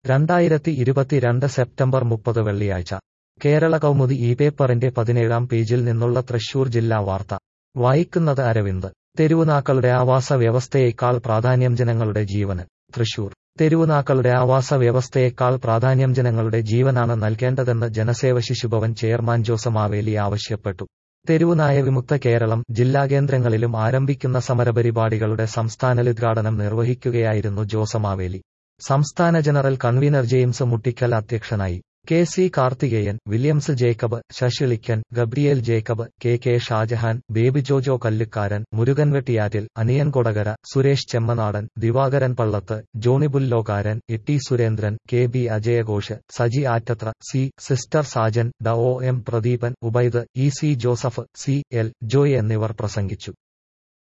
രണ്ടായിരത്തി ഇരുപത്തിരണ്ട് സെപ്റ്റംബർ മുപ്പത് വെള്ളിയാഴ്ച കേരള കൗമുദി ഈ പേപ്പറിന്റെ പതിനേഴാം പേജിൽ നിന്നുള്ള തൃശൂർ ജില്ലാ വാർത്ത വായിക്കുന്നത് അരവിന്ദ് തെരുവുനാക്കളുടെ ആവാസ വ്യവസ്ഥയേക്കാൾ പ്രാധാന്യം ജനങ്ങളുടെ ജീവന് തൃശൂർ തെരുവുനാക്കളുടെ ആവാസ വ്യവസ്ഥയേക്കാൾ പ്രാധാന്യം ജനങ്ങളുടെ ജീവനാണ് നൽകേണ്ടതെന്ന് ജനസേവ ശിശുഭവൻ ചെയർമാൻ ജോസമാവേലി ആവശ്യപ്പെട്ടു തെരുവുനായ വിമുക്ത കേരളം ജില്ലാ കേന്ദ്രങ്ങളിലും ആരംഭിക്കുന്ന സമരപരിപാടികളുടെ സംസ്ഥാനോദ്ഘാടനം നിർവഹിക്കുകയായിരുന്നു ജോസമാവേലി സംസ്ഥാന ജനറൽ കൺവീനർ ജെയിംസ് മുട്ടിക്കൽ അധ്യക്ഷനായി K C Karthikeyan Williams Jacob Sasilikkan Gabriel Jacob K K Shajahan Baby Jojo Kallukkaran Murukan Vettiyattil Aniyan Kodakara Suresh Chemmanadan Divakaran Pallath Johnny Pullokaran Itty Surendran K B അജയഘോഷ് സജി ആറ്റത്ര സി സിസ്റ്റർ സാജൻ ഡ O M Pradeepan Ubaid E C Joseph C L Joy എന്നിവർ പ്രസംഗിച്ചു